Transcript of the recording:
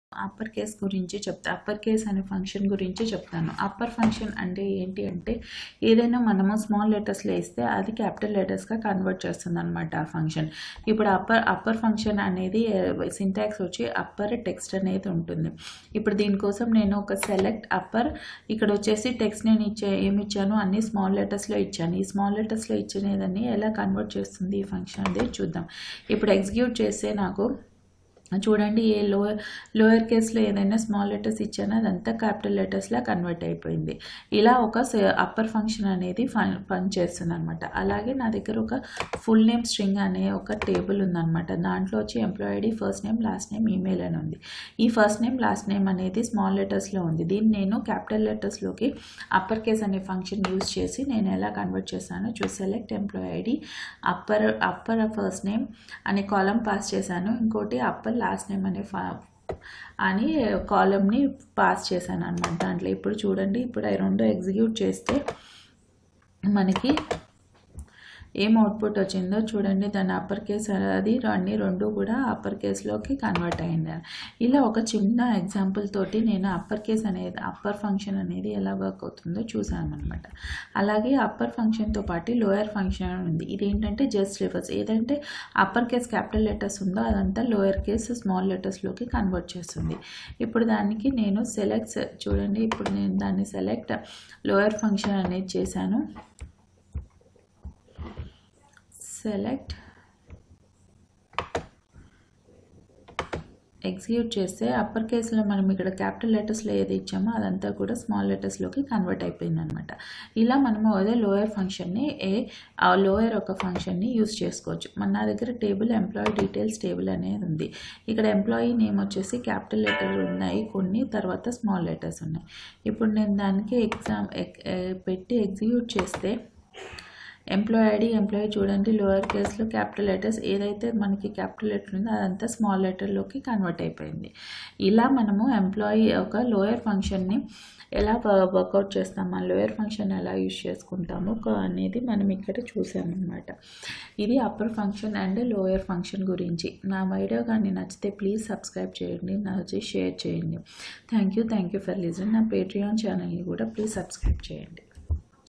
upper case గురించి చెప్తా upper case అనే ఫంక్షన్ గురించి చెప్తాను అప్పర్ ఫంక్షన్ అంటే ఏంటి అంటే ఏదైనా మనము స్మాల్ లెటర్స్లో ఇస్తే అది క్యాపిటల్ లెటర్స్గా కన్వర్ట్ చేస్తుంది అనమాట ఆ ఫంక్షన్ ఇప్పుడు అప్పర్ అప్పర్ ఫంక్షన్ అనేది సింటాక్స్ వచ్చి అప్పర్ టెక్స్ట్ అనేది ఉంటుంది ఇప్పుడు దీనికోసం నేను ఒక సెలెక్ట్ అప్పర్ ఇక్కడ వచ్చేసి టెక్స్ట్ నేను ఇచ్చే ఏమి ఇచ్చాను అన్ని స్మాల్ లెటర్స్లో ఇచ్చాను ఈ స్మాల్ లెటర్స్లో ఇచ్చినదని ఎలా కన్వర్ట్ చేస్తుంది ఈ ఫంక్షన్ అనేది చూద్దాం ఇప్పుడు ఎగ్జిక్యూట్ చేస్తే నాకు చూడండి ఏ లోయర్ లోయర్ కేస్లో ఏదైనా స్మాల్ లెటర్స్ ఇచ్చానో అదంతా క్యాపిటల్ లెటర్స్లా కన్వర్ట్ అయిపోయింది ఇలా ఒక అప్పర్ ఫంక్షన్ అనేది ఫన్ పని చేస్తుంది అనమాట అలాగే నా దగ్గర ఒక ఫుల్ నేమ్ స్ట్రింగ్ అనే ఒక టేబుల్ ఉందన్నమాట దాంట్లో వచ్చి employee ID first name last name email అని ఉంది ఈ ఫస్ట్ నేమ్ లాస్ట్ నేమ్ అనేది స్మాల్ లెటర్స్లో ఉంది దీన్ని నేను క్యాపిటల్ లెటర్స్లోకి అప్పర్ కేస్ అనే ఫంక్షన్ యూజ్ చేసి నేను ఎలా కన్వర్ట్ చేశానో చూసి select employee ID upper upper first name అనే కాలం పాస్ చేశాను ఇంకోటి అప్పర్ లాస్ట్ నేమ్ అనే ఫా అని కాలంని పాస్ చేశాను అనమాట దాంట్లో ఇప్పుడు చూడండి ఇప్పుడు అవి రెండు ఎగ్జిక్యూట్ చేస్తే మనకి ఏం అవుట్పుట్ వచ్చిందో చూడండి దాని అప్పర్ కేస్ అది అన్ని రెండు కూడా అప్పర్ కేస్లోకి కన్వర్ట్ అయింది ఇలా ఒక చిన్న ఎగ్జాంపుల్ తోటి నేను అప్పర్ కేస్ అనేది అప్పర్ ఫంక్షన్ అనేది ఎలా వర్క్ అవుతుందో చూసాను అనమాట అలాగే అప్పర్ ఫంక్షన్తో పాటు లోయర్ ఫంక్షన్ ఉంది ఇది ఏంటంటే జస్ట్ రివర్స్ ఏదంటే అప్పర్ కేస్ క్యాపిటల్ లెటర్స్ ఉందో అదంతా లోయర్ కేస్ స్మాల్ లెటర్స్లోకి కన్వర్ట్ చేస్తుంది ఇప్పుడు దానికి నేను సెలెక్ట్ చూడండి ఇప్పుడు నేను దాన్ని సెలెక్ట్ లోయర్ ఫంక్షన్ అనేది చేశాను సెలెక్ట్ ఎగ్జిక్యూట్ చేస్తే అప్పర్ కేసులో మనం ఇక్కడ క్యాపిటల్ లెటర్స్లో ఏది ఇచ్చామో అదంతా కూడా స్మాల్ లెటర్స్లోకి కన్వర్ట్ అయిపోయింది అనమాట ఇలా మనము అదే లోయర్ ఫంక్షన్ని ఏ ఆ లోయర్ ఒక ఫంక్షన్ని యూస్ చేసుకోవచ్చు మన నా దగ్గర టేబుల్ ఎంప్లాయీ డీటెయిల్స్ టేబుల్ అనేది ఉంది ఇక్కడ ఎంప్లాయీ నేమ్ వచ్చేసి క్యాపిటల్ లెటర్లు ఉన్నాయి కొన్ని తర్వాత స్మాల్ లెటర్స్ ఉన్నాయి ఇప్పుడు నేను దానికి ఎగ్జామ్ పెట్టి ఎగ్జిక్యూట్ చేస్తే ఎంప్లాయ్ ఐడి ఎంప్లాయీ చూడండి లోయర్ కేస్లో క్యాపిటల్ లెటర్స్ ఏదైతే మనకి క్యాపిటల్ లెటర్ ఉందో అదంతా స్మాల్ లెటర్లోకి కన్వర్ట్ అయిపోయింది ఇలా మనము ఎంప్లాయీ ఒక లోయర్ ఫంక్షన్ని ఎలా వర్కౌట్ చేస్తాం మన లోయర్ ఫంక్షన్ ఎలా యూజ్ చేసుకుంటాము అనేది మనం ఇక్కడ చూసామన్నమాట ఇది upper function and lower function గురించి నా వీడియో కానీ నచ్చితే ప్లీజ్ సబ్స్క్రైబ్ చేయండి నచ్చి షేర్ చేయండి thank you thank you for listen నా పేట్రియాన్ ఛానల్ని కూడా ప్లీజ్ సబ్స్క్రైబ్ చేయండి